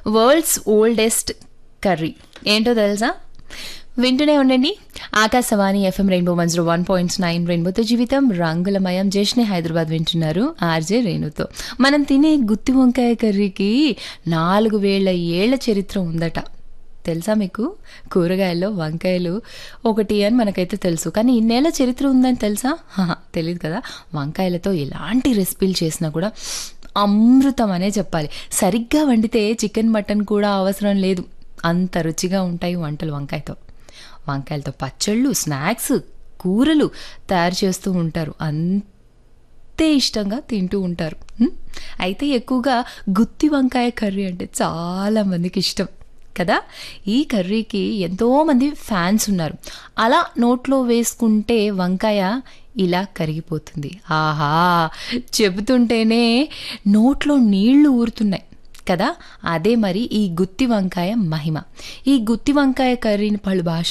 World's oldest curry ఏంటో తెలుసా వింటూనే ఉండండి Akashvani FM Rainbow one zero one point nine రెయిన్బోతో జీవితం రంగులమయం జేష్నే హైదరాబాద్ వింటున్నారు ఆర్జే రేణుతో మనం తినే గుత్తి వంకాయ కర్రీకి నాలుగు వేల ఏళ్ల చరిత్ర ఉందట తెలుసా మీకు కూరగాయల్లో వంకాయలు ఒకటి అని మనకైతే తెలుసు కానీ ఇన్నేళ్ల చరిత్ర ఉందని తెలుసా హహ, తెలియదు కదా వంకాయలతో ఎలాంటి రెసిపీలు చేసినా కూడా అమృతం అనే చెప్పాలి సరిగ్గా వండితే చికెన్ మటన్ కూడా అవసరం లేదు అంత రుచిగా ఉంటాయి వంటలు వంకాయతో వంకాయలతో పచ్చళ్ళు స్నాక్స్ కూరలు తయారు చేస్తూ ఉంటారు అంతే ఇష్టంగా తింటూ ఉంటారు హ్మ్? అయితే ఎక్కువగా గుత్తి వంకాయ కర్రీ అంటే చాలా మందికి ఇష్టం కదా ఈ కర్రీకి ఎంతోమంది ఫ్యాన్స్ ఉన్నారు అలా నోట్లో వేసుకుంటే వంకాయ ఇలా కరిగిపోతుంది ఆహా చెబుతుంటేనే నోట్లో నీళ్లు ఊరుతున్నాయి కదా అదే మరి ఈ గుత్తి వంకాయ మహిమ ఈ గుత్తి వంకాయ కర్రీని పలు భాష